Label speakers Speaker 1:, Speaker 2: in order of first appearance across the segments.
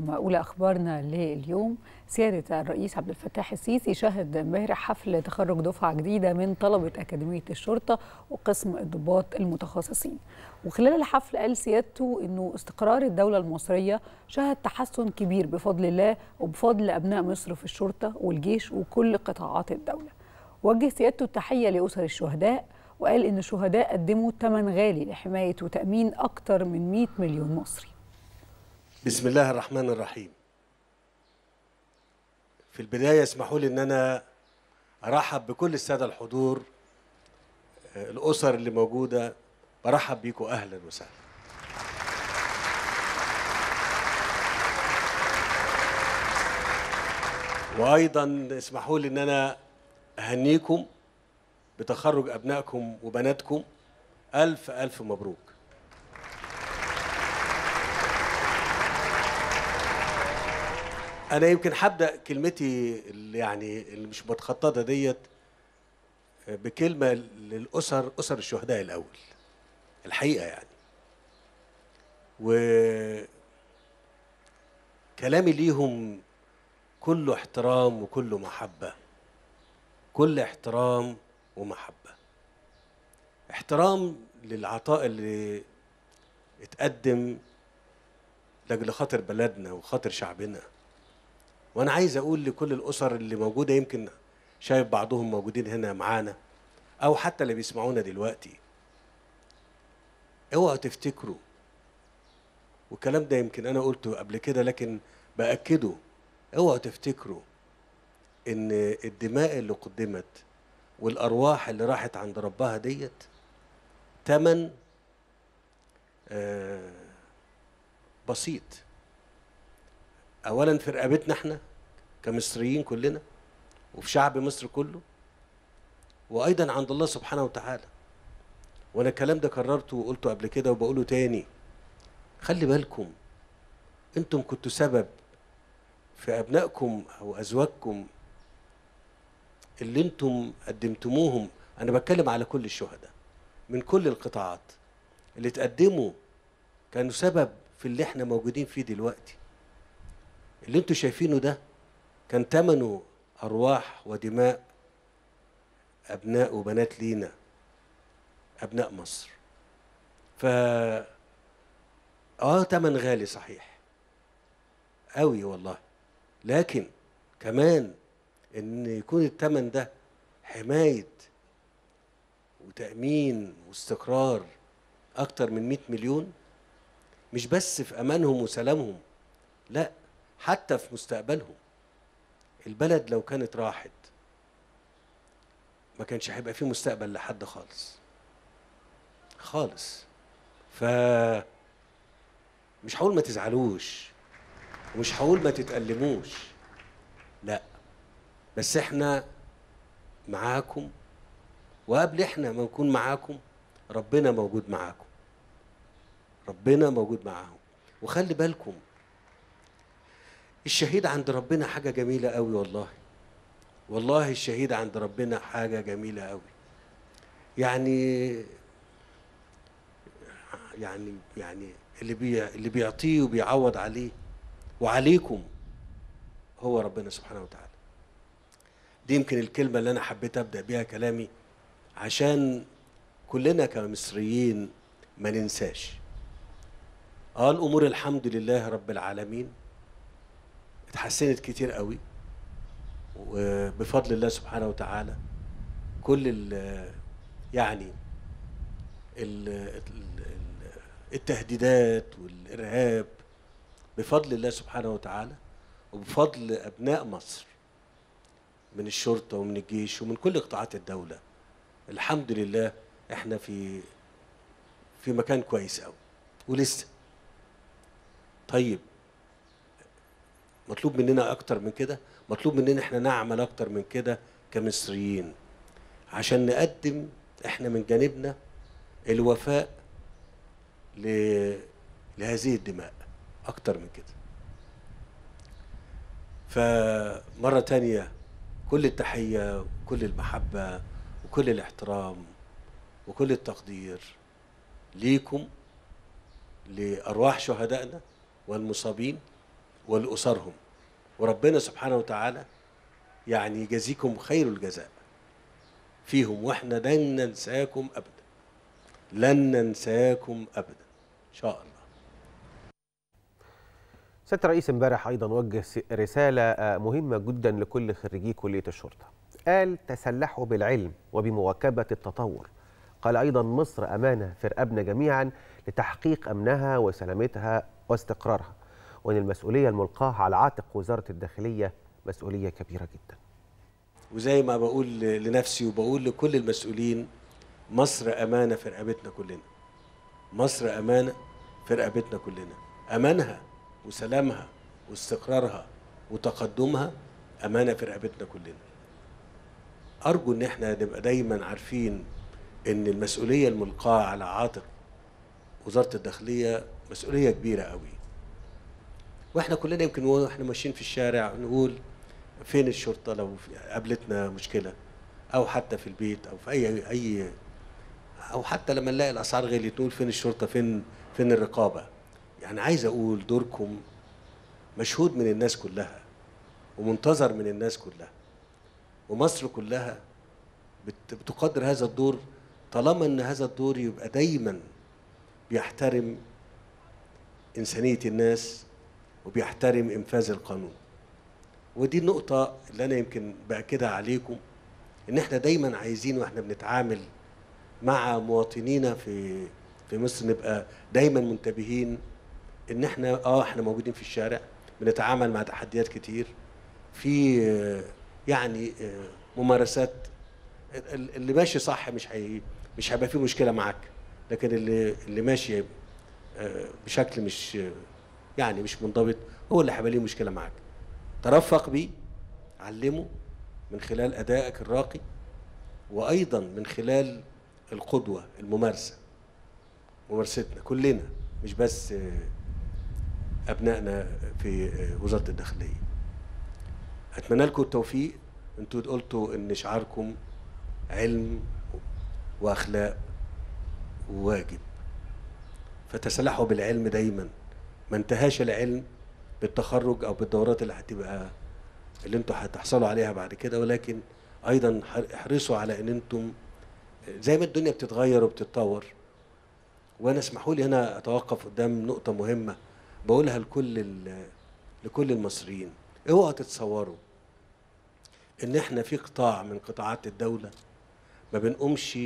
Speaker 1: معاكم أولى أخبارنا لليوم سيادة الرئيس عبد الفتاح السيسي شهد امبارح حفل تخرج دفعة جديدة من طلبة أكاديمية الشرطة وقسم الضباط المتخصصين وخلال الحفل قال سيادته أنه استقرار الدولة المصرية شهد تحسن كبير بفضل الله وبفضل أبناء مصر في الشرطة والجيش وكل قطاعات الدولة وجه سيادته التحية لأسر الشهداء وقال إن الشهداء قدموا ثمن غالي لحماية وتأمين أكثر من 100 مليون مصري
Speaker 2: بسم الله الرحمن الرحيم في البداية اسمحوا لي أن أنا أرحب بكل السادة الحضور آه، الأسر اللي موجودة برحب بيكم أهلا وسهلا وأيضا اسمحوا لي أن أنا أهنيكم بتخرج أبنائكم وبناتكم ألف ألف مبروك انا يمكن هبدا كلمتي اللي يعني اللي مش متخططه ديت بكلمه للاسر اسر الشهداء الاول الحقيقه يعني و كلامي ليهم كله احترام وكله محبه كل احترام ومحبه احترام للعطاء اللي اتقدم لاجل خاطر بلدنا وخاطر شعبنا وانا عايز اقول لكل الاسر اللي موجوده يمكن شايف بعضهم موجودين هنا معانا او حتى اللي بيسمعونا دلوقتي اوعوا تفتكروا والكلام ده يمكن انا قلته قبل كده لكن باكده اوعوا تفتكروا ان الدماء اللي قدمت والارواح اللي راحت عند ربها ديت تمن آه بسيط اولا في رقبتنا احنا كمصريين كلنا وفي شعب مصر كله وايضا عند الله سبحانه وتعالى وانا الكلام ده كررته وقلته قبل كده وبقوله تاني خلي بالكم انتم كنتوا سبب في ابنائكم او ازواجكم اللي انتم قدمتموهم انا بتكلم على كل الشهداء من كل القطاعات اللي تقدموا كانوا سبب في اللي احنا موجودين فيه دلوقتي اللي انتوا شايفينه ده كان ثمنه ارواح ودماء ابناء وبنات لينا ابناء مصر ف اه ثمن غالي صحيح قوي والله لكن كمان ان يكون الثمن ده حمايه وتامين واستقرار اكتر من 100 مليون مش بس في امانهم وسلامهم لا حتى في مستقبلهم البلد لو كانت راحت ما كانش هيبقى فيه مستقبل لحد خالص خالص ف مش هقول ما تزعلوش ومش هقول ما تتألموش لا بس احنا معاكم وقبل احنا ما نكون معاكم ربنا موجود معاكم ربنا موجود معاهم وخلي بالكم الشهيد عند ربنا حاجة جميلة قوي والله والله الشهيد عند ربنا حاجة جميلة قوي يعني يعني يعني اللي بي اللي بيعطيه وبيعوض عليه وعليكم هو ربنا سبحانه وتعالى دي يمكن الكلمة اللي أنا حبيت أبدأ بيها كلامي عشان كلنا كمصريين ما ننساش اه الأمور الحمد لله رب العالمين اتحسنت كتير قوي وبفضل الله سبحانه وتعالى كل ال يعني ال التهديدات والارهاب بفضل الله سبحانه وتعالى وبفضل ابناء مصر من الشرطه ومن الجيش ومن كل قطاعات الدوله الحمد لله احنا في في مكان كويس قوي ولسه طيب مطلوب مننا اكتر من كده مطلوب مننا احنا نعمل اكتر من كده كمصريين عشان نقدم احنا من جانبنا الوفاء ل... لهذه الدماء اكتر من كده فمرة تانية كل التحية وكل المحبة وكل الاحترام وكل التقدير ليكم لأرواح شهدائنا والمصابين ولأسرهم وربنا سبحانه وتعالى يعني يجازيكم خير الجزاء فيهم واحنا لن ننساكم ابدا لن ننساكم ابدا ان شاء الله
Speaker 3: سياده الرئيس امبارح ايضا وجه س- رساله آه، مهمه جدا لكل خريجي كليه الشرطه قال تسلحوا بالعلم وبمواكبه التطور قال ايضا مصر امانه في رقابنا جميعا لتحقيق امنها وسلامتها واستقرارها وان المسؤوليه الملقاه على عاتق وزاره الداخليه مسؤوليه كبيره جدا
Speaker 2: وزي ما بقول ل- لنفسي وبقول لكل المسؤولين مصر امانه في رقبتنا كلنا مصر امانه في رقبتنا كلنا امانها وسلامها واستقرارها وتقدمها امانه في رقبتنا كلنا ارجو ان احنا نبقى دايما عارفين ان المسؤوليه الملقاه على عاتق وزاره الداخليه مسؤوليه كبيره قوي واحنا كلنا يمكن واحنا ماشيين في الشارع نقول فين الشرطه لو في- قابلتنا مشكله او حتى في البيت او في اي اي او حتى لما نلاقي الاسعار غليت نقول فين الشرطه فين فين الرقابه يعني عايز اقول دوركم مشهود من الناس كلها ومنتظر من الناس كلها ومصر كلها بت- بتقدر هذا الدور طالما ان هذا الدور يبقى دايما بيحترم انسانيه الناس وبيحترم انفاذ القانون ودي النقطة اللي أنا يمكن بأكدها عليكم إن إحنا دايما عايزين وإحنا بنتعامل مع مواطنينا في في مصر نبقى دايما منتبهين إن إحنا آه إحنا موجودين في الشارع بنتعامل مع تحديات كتير في آه، يعني آه، ممارسات ال- اللي ماشي صح مش هي مش هيبقى فيه مشكلة معاك لكن اللي اللي ماشي آه، بشكل مش آه، يعني مش منضبط هو اللي هيبقى ليه مشكلة معاك ترفق بيه علمه من خلال ادائك الراقي وايضا من خلال القدوه الممارسه ممارستنا كلنا مش بس آه، ابنائنا في آه، وزاره الداخليه اتمنى لكم التوفيق انتوا قلتوا ان شعاركم علم واخلاق وواجب فتسلحوا بالعلم دايما ما انتهاش العلم بالتخرج او بالدورات اللي هتبقى اللي انتوا هتحصلوا عليها بعد كده ولكن ايضا ح- احرصوا على ان انتم زي ما الدنيا بتتغير وبتتطور وانا اسمحوا لي هنا اتوقف قدام نقطه مهمه بقولها لكل ال- لكل المصريين اوعوا تتصوروا ان احنا في قطاع من قطاعات الدوله ما بنقومش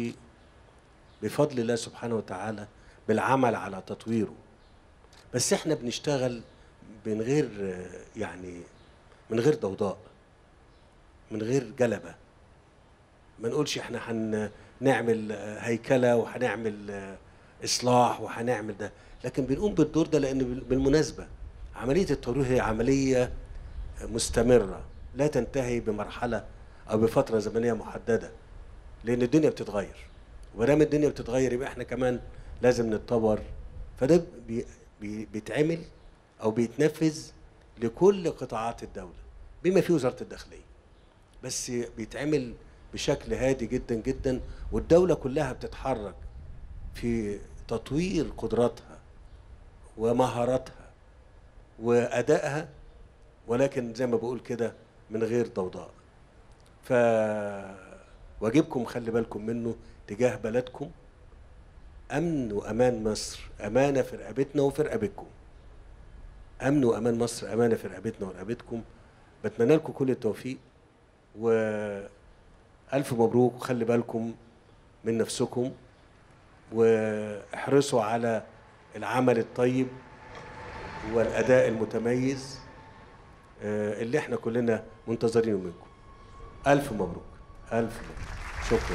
Speaker 2: بفضل الله سبحانه وتعالى بالعمل على تطويره بس احنا بنشتغل من غير آه، يعني من غير ضوضاء من غير جلبة ما نقولش احنا هنعمل آه، هيكلة وهنعمل آه، إصلاح وهنعمل ده لكن بنقوم بالدور ده لأن بال- بالمناسبة عملية التطوير هي عملية مستمرة لا تنتهي بمرحلة أو بفترة زمنية محددة لأن الدنيا بتتغير ودام الدنيا بتتغير يبقى احنا كمان لازم نتطور فده بي بي بيتعمل او بيتنفذ لكل قطاعات الدوله بما فيه وزاره الداخليه بس بيتعمل بشكل هادي جدا جدا والدوله كلها بتتحرك في تطوير قدراتها ومهاراتها وادائها ولكن زي ما بقول كده من غير ضوضاء فواجبكم خلي بالكم منه تجاه بلدكم امن وامان مصر امانه في رقبتنا وفي رقبتكم امن وامان مصر امانه في رقبتنا ورقبتكم بتمنى لكم كل التوفيق والف مبروك وخلي بالكم من نفسكم واحرصوا على العمل الطيب والاداء المتميز آه، اللي احنا كلنا منتظرينه منكم الف مبروك الف مبروك شكرا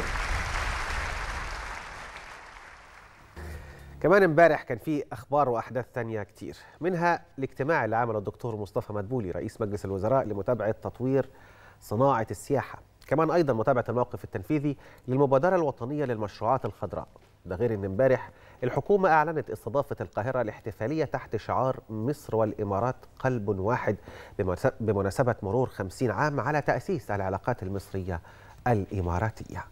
Speaker 3: كمان امبارح كان في اخبار واحداث تانية كتير منها الاجتماع اللي عمله الدكتور مصطفى مدبولي رئيس مجلس الوزراء لمتابعه تطوير صناعه السياحه كمان ايضا متابعه الموقف التنفيذي للمبادره الوطنيه للمشروعات الخضراء ده غير ان امبارح الحكومه اعلنت استضافه القاهره لاحتفاليه تحت شعار مصر والامارات قلب واحد بمناس- بمناسبه مرور 50 عام على تاسيس العلاقات المصريه الاماراتيه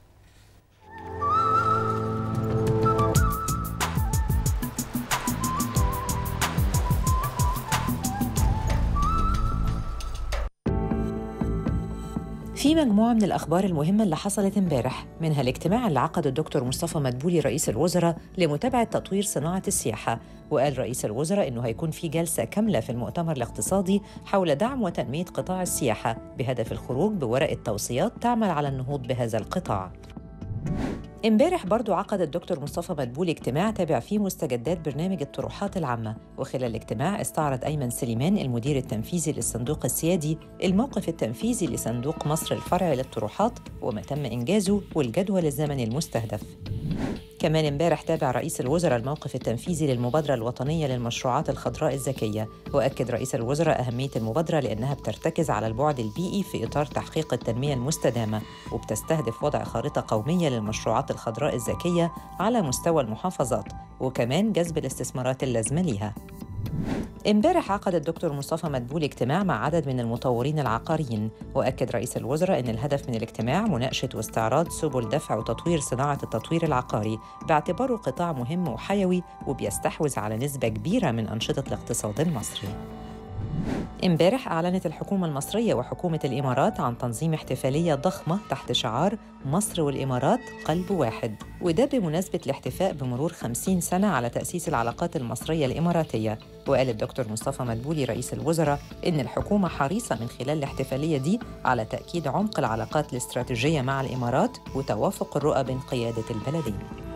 Speaker 4: في مجموعة من الأخبار المهمة اللي حصلت امبارح منها الاجتماع اللي عقده الدكتور مصطفى مدبولي رئيس الوزراء لمتابعة تطوير صناعة السياحة وقال رئيس الوزراء إنه هيكون في جلسة كاملة في المؤتمر الاقتصادي حول دعم وتنمية قطاع السياحة بهدف الخروج بورقة توصيات تعمل على النهوض بهذا القطاع امبارح برضو عقد الدكتور مصطفى مدبولي اجتماع تابع فيه مستجدات برنامج الطروحات العامة وخلال الاجتماع استعرض أيمن سليمان المدير التنفيذي للصندوق السيادي الموقف التنفيذي لصندوق مصر الفرعي للطروحات وما تم إنجازه والجدول الزمني المستهدف كمان امبارح تابع رئيس الوزراء الموقف التنفيذي للمبادرة الوطنية للمشروعات الخضراء الذكية وأكد رئيس الوزراء أهمية المبادرة لأنها بترتكز على البعد البيئي في إطار تحقيق التنمية المستدامة وبتستهدف وضع خارطة قومية للمشروعات الخضراء الذكية على مستوى المحافظات وكمان جذب الاستثمارات اللازمة ليها امبارح عقد الدكتور مصطفى مدبولي اجتماع مع عدد من المطورين العقاريين واكد رئيس الوزراء ان الهدف من الاجتماع مناقشه واستعراض سبل دفع وتطوير صناعه التطوير العقاري باعتباره قطاع مهم وحيوي وبيستحوذ على نسبه كبيره من انشطه الاقتصاد المصري امبارح أعلنت الحكومة المصرية وحكومة الإمارات عن تنظيم احتفالية ضخمة تحت شعار مصر والإمارات قلب واحد وده بمناسبة الاحتفاء بمرور 50 سنة على تأسيس العلاقات المصرية الإماراتية وقال الدكتور مصطفى مدبولي رئيس الوزراء إن الحكومة حريصة من خلال الاحتفالية دي على تأكيد عمق العلاقات الاستراتيجية مع الإمارات وتوافق الرؤى بين قيادة البلدين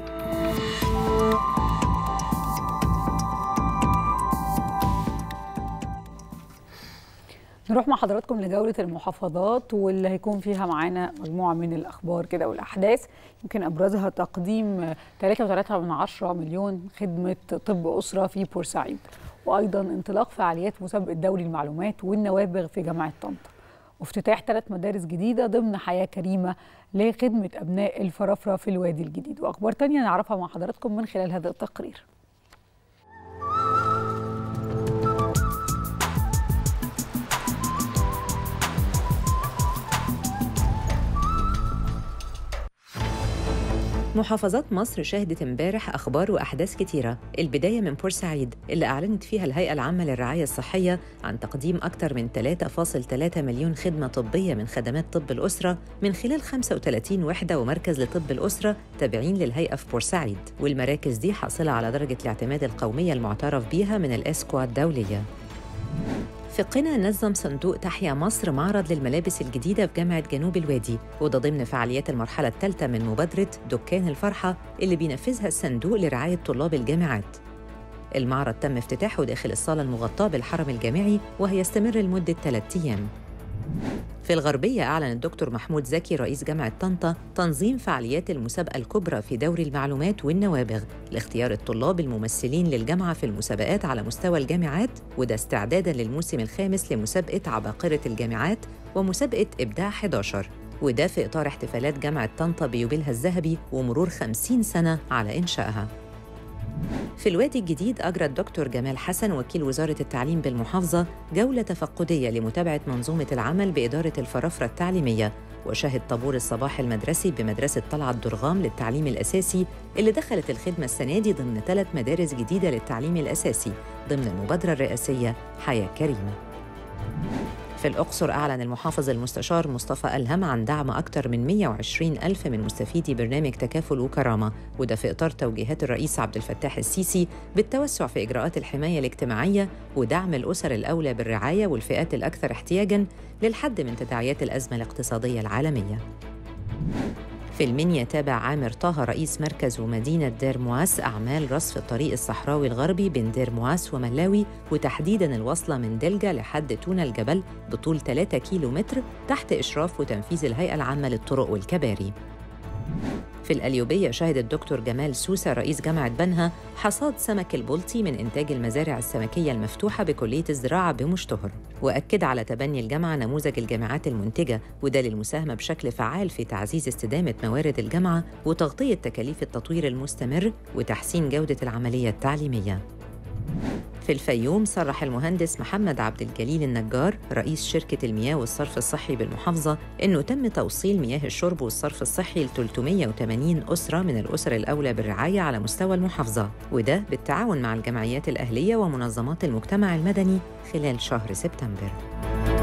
Speaker 1: نروح مع حضراتكم لجولة المحافظات واللي هيكون فيها معانا مجموعة من الأخبار كده والأحداث يمكن أبرزها تقديم 3.3 من عشرة مليون خدمة طب أسرة في بورسعيد وأيضا انطلاق فعاليات مسابقة دوري المعلومات والنوابغ في جامعة طنطا وافتتاح ثلاث مدارس جديدة ضمن حياة كريمة لخدمة أبناء الفرافرة في الوادي الجديد وأخبار تانية نعرفها مع حضراتكم من خلال هذا التقرير
Speaker 4: محافظات مصر شهدت امبارح أخبار وأحداث كتيرة البداية من بورسعيد اللي أعلنت فيها الهيئة العامة للرعاية الصحية عن تقديم أكثر من 3.3 مليون خدمة طبية من خدمات طب الأسرة من خلال 35 وحدة ومركز لطب الأسرة تابعين للهيئة في بورسعيد والمراكز دي حاصلة على درجة الاعتماد القومية المعترف بيها من الإسكوا الدولية في قنا نظم صندوق تحيا مصر معرض للملابس الجديدة في جامعة جنوب الوادي وده ضمن فعاليات المرحلة الثالثة من مبادرة دكان الفرحة اللي بينفذها الصندوق لرعاية طلاب الجامعات المعرض تم افتتاحه داخل الصالة المغطاة بالحرم الجامعي وهيستمر لمدة ثلاثة أيام في الغربية أعلن الدكتور محمود زكي رئيس جامعة طنطا تنظيم فعاليات المسابقة الكبرى في دوري المعلومات والنوابغ لاختيار الطلاب الممثلين للجامعة في المسابقات على مستوى الجامعات وده استعدادا للموسم الخامس لمسابقة عباقرة الجامعات ومسابقة إبداع 11 وده في إطار احتفالات جامعة طنطا بيوبيلها الذهبي ومرور 50 سنة على إنشائها في الوادي الجديد أجرى الدكتور جمال حسن وكيل وزارة التعليم بالمحافظة جولة تفقدية لمتابعة منظومة العمل بإدارة الفرافرة التعليمية وشهد طابور الصباح المدرسي بمدرسة طلعت درغام للتعليم الأساسي اللي دخلت الخدمة السنة دي ضمن ثلاث مدارس جديدة للتعليم الأساسي ضمن المبادرة الرئاسية حياة كريمة في الأقصر أعلن المحافظ المستشار مصطفى ألهم عن دعم أكثر من 120 ألف من مستفيدي برنامج تكافل وكرامة وده في إطار توجيهات الرئيس عبد الفتاح السيسي بالتوسع في إجراءات الحماية الاجتماعية ودعم الأسر الأولى بالرعاية والفئات الأكثر احتياجاً للحد من تداعيات الأزمة الاقتصادية العالمية في المنيا تابع عامر طه رئيس مركز ومدينة دير مواس أعمال رصف الطريق الصحراوي الغربي بين دير مواس وملاوي وتحديداً الوصلة من دلجة لحد تونة الجبل بطول 3 كيلو متر تحت إشراف وتنفيذ الهيئة العامة للطرق والكباري في القليوبية شهد الدكتور جمال سوسة رئيس جامعة بنها حصاد سمك البلطي من إنتاج المزارع السمكية المفتوحة بكلية الزراعة بمشتهر وأكد على تبني الجامعة نموذج الجامعات المنتجة وده للمساهمة بشكل فعال في تعزيز استدامة موارد الجامعة وتغطية تكاليف التطوير المستمر وتحسين جودة العملية التعليمية في الفيوم صرح المهندس محمد عبد الجليل النجار رئيس شركة المياه والصرف الصحي بالمحافظة إنه تم توصيل مياه الشرب والصرف الصحي ل 380 أسرة من الأسر الأولى بالرعاية على مستوى المحافظة وده بالتعاون مع الجمعيات الأهلية ومنظمات المجتمع المدني خلال شهر سبتمبر.